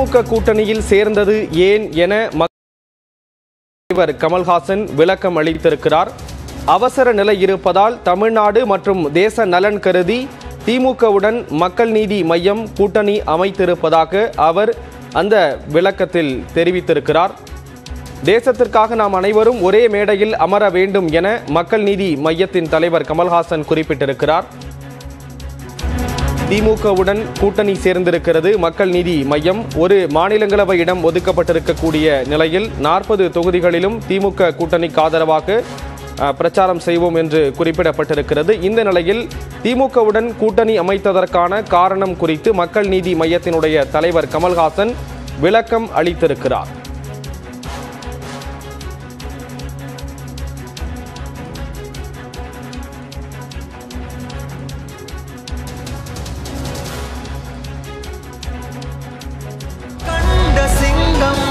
திமுக கூட்டணியில் சேர்ந்தது ஏன் என மக்- தலைவர் கமல்ஹாசன் விளக்கம் அளித்திருக்கிறார் அவசர நிலை இருப்பதால் தமிழ்நாடு மற்றும் தேச நலன் கருதி திமுகவுடன் மக்கள் நீதி மையம் கூட்டணி அமைத்திருப்பதாக அவர் அந்த விளக்கத்தில் தெரிவித்திருக்கிறார் தேசத்திற்காக நாம் அனைவரும் ஒரே மேடையில் அமர வேண்டும் என மக்கள் நீதி மையத்தின் தலைவர் கமல்ஹாசன் குறிப்பிட்டிருக்கிறார் திமுகவுடன் கூட்டணி சேர்ந்திருக்கிறது மக்கள் நீதி மையம் ஒரு மாநிலங்களவை இடம் ஒதுக்கப்பட்டிருக்கக்கூடிய நிலையில் நாற்பது தொகுதிகளிலும் திமுக கூட்டணிக்கு ஆதரவாக அஹ், பிரச்சாரம் செய்வோம் என்று குறிப்பிடப்பட்டிருக்கிறது இந்த நிலையில் திமுகவுடன் கூட்டணி அமைத்ததற்கான காரணம் குறித்து மக்கள் நீதி மையத்தினுடைய தலைவர் கமல்ஹாசன் விளக்கம் அளித்திருக்கிறார் கண்ட சிங்கம்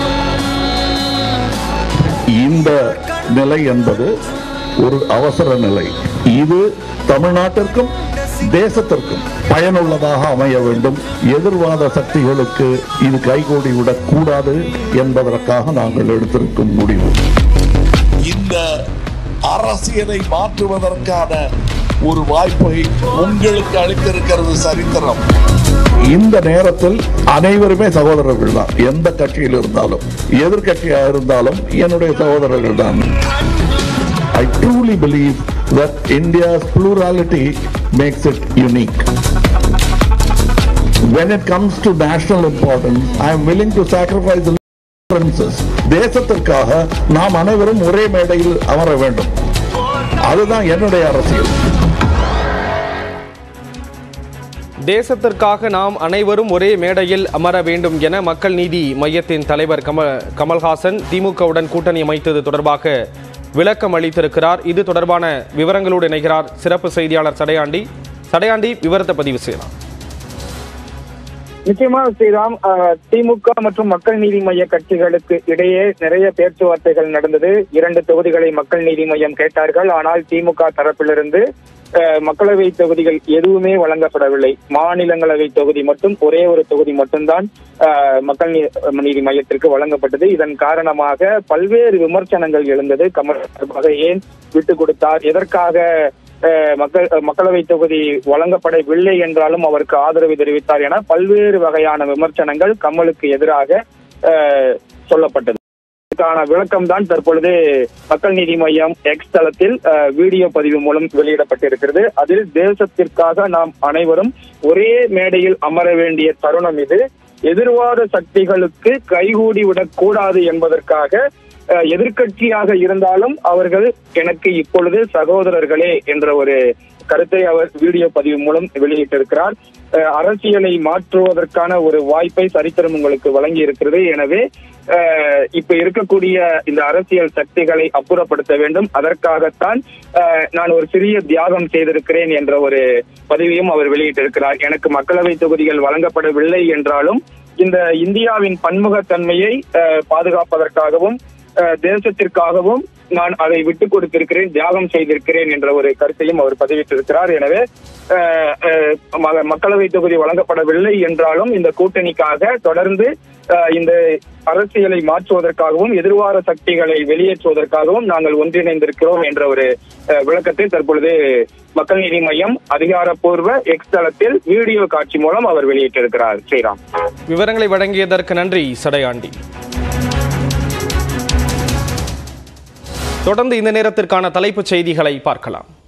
இந்த நிலை என்பது ஒரு அவசர நிலை இது தமிழ்நாட்டிற்கும் தேசத்திற்கும் பயனுள்ளதாக அமைய வேண்டும் எதிர்வாத சக்திகளுக்கு இது கைகூடி விடக் கூடாது என்பதற்காக நாங்கள் எடுத்திருக்கும் முடிவு இந்த அரசியலை மாற்றுவதற்கான ஒரு வாய்ப்பை உங்களுக்கு அளித்திருக்கிறது சரித்திரம் இந்த நேரத்தில் அனைவருமே சகோதரர்கள் தான் எந்த கட்சியில் இருந்தாலும் எதிர்கட்சியா இருந்தாலும் என்னுடைய சகோதரர்கள் தான் I truly believe that India's plurality makes it unique. When it comes to national importance, I am willing to sacrifice the differences. தேசத்திற்காக நாம் அனைவரும் ஒரே மேடையில் அமர வேண்டும் அதுதான் என்னுடைய அரசியல் தேசத்திற்காக நாம் அனைவரும் ஒரே மேடையில் அமர வேண்டும் என மக்கள் நீதி மையத்தின் தலைவர் கமல் கமல்ஹாசன் திமுகவுடன் கூட்டணி அமைத்தது தொடர்பாக விளக்கம் அளித்திருக்கிறார் இது தொடர்பான விவரங்களோடு இணைகிறார் சிறப்பு செய்தியாளர் சடையாண்டி சடையாண்டி விவரத்தை பதிவு செய்யலாம் நிச்சயமாக ஸ்ரீராம் அஹ், திமுக மற்றும் மக்கள் நீதி மைய கட்சிகளுக்கு இடையே நிறைய பேச்சுவார்த்தைகள் நடந்தது இரண்டு தொகுதிகளை மக்கள் நீதி மையம் கேட்டார்கள் ஆனால் திமுக தரப்பிலிருந்து அஹ், மக்களவை தொகுதிகள் எதுவுமே வழங்கப்படவில்லை மாநிலங்களவை தொகுதி மட்டும் ஒரே ஒரு தொகுதி மட்டும்தான் அஹ், மக்கள் நீ- நீதி மையத்திற்கு வழங்கப்பட்டது இதன் காரணமாக பல்வேறு விமர்சனங்கள் எழுந்தது கமல் சார்பாக ஏன் விட்டு கொடுத்தார் எதற்காக அஹ், மக்கள் அஹ், மக்களவை தொகுதி வழங்கப்படவில்லை என்றாலும் அவருக்கு ஆதரவு தெரிவித்தார் என பல்வேறு வகையான விமர்சனங்கள் கமலுக்கு எதிராக அஹ், சொல்லப்பட்டது இதற்கான விளக்கம் தான் தற்பொழுது மக்கள் நீதி மையம் எக்ஸ் தளத்தில் அஹ், வீடியோ பதிவு மூலம் வெளியிடப்பட்டிருக்கிறது அதில் தேசத்திற்காக நாம் அனைவரும் ஒரே மேடையில் அமர வேண்டிய தருணம் இது எதிர்வாத சக்திகளுக்கு கைகூடி விடக்கூடாது என்பதற்காக அஹ், எதிர்க்கட்சியாக இருந்தாலும் அவர்கள் எனக்கு இப்பொழுது சகோதரர்களே என்ற ஒரு கருத்தை அவர் வீடியோ பதிவு மூலம் வெளியிட்டிருக்கிறார் அஹ், அரசியலை மாற்றுவதற்கான ஒரு வாய்ப்பை சரித்திரம் உங்களுக்கு வழங்கி இருக்கிறது எனவே அஹ், இப்ப இருக்கக்கூடிய இந்த அரசியல் சக்திகளை அப்புறப்படுத்த வேண்டும் அதற்காகத்தான் அஹ், நான் ஒரு சிறிய தியாகம் செய்திருக்கிறேன் என்ற ஒரு பதிவையும் அவர் வெளியிட்டிருக்கிறார் எனக்கு மக்களவை தொகுதிகள் வழங்கப்படவில்லை என்றாலும் இந்த இந்தியாவின் பன்முகத்தன்மையை அஹ், பாதுகாப்பதற்காகவும் அஹ், தேசத்திற்காகவும் நான் அதை விட்டுக் கொடுத்திருக்கிறேன் தியாகம் செய்திருக்கிறேன் என்ற ஒரு கருத்தையும் அவர் பதிவிட்டிருக்கிறார் எனவே அஹ், அஹ், ம- மக்களவை தொகுதி வழங்கப்படவில்லை என்றாலும் இந்த கூட்டணிக்காக தொடர்ந்து அஹ், இந்த அரசியலை மாற்றுவதற்காகவும் எதிர்வார சக்திகளை வெளியேற்றுவதற்காகவும் நாங்கள் ஒன்றிணைந்திருக்கிறோம் என்ற ஒரு அஹ், விளக்கத்தை தற்பொழுது மக்கள் நீதி மையம் அதிகாரப்பூர்வ எக்ஸ் தளத்தில் வீடியோ காட்சி மூலம் அவர் வெளியிட்டிருக்கிறார் ஸ்ரீராம் விவரங்களை வழங்கியதற்கு நன்றி சடையாண்டி தொடர்ந்து இந்த நேரத்திற்கான தலைப்புச் செய்திகளை பார்க்கலாம்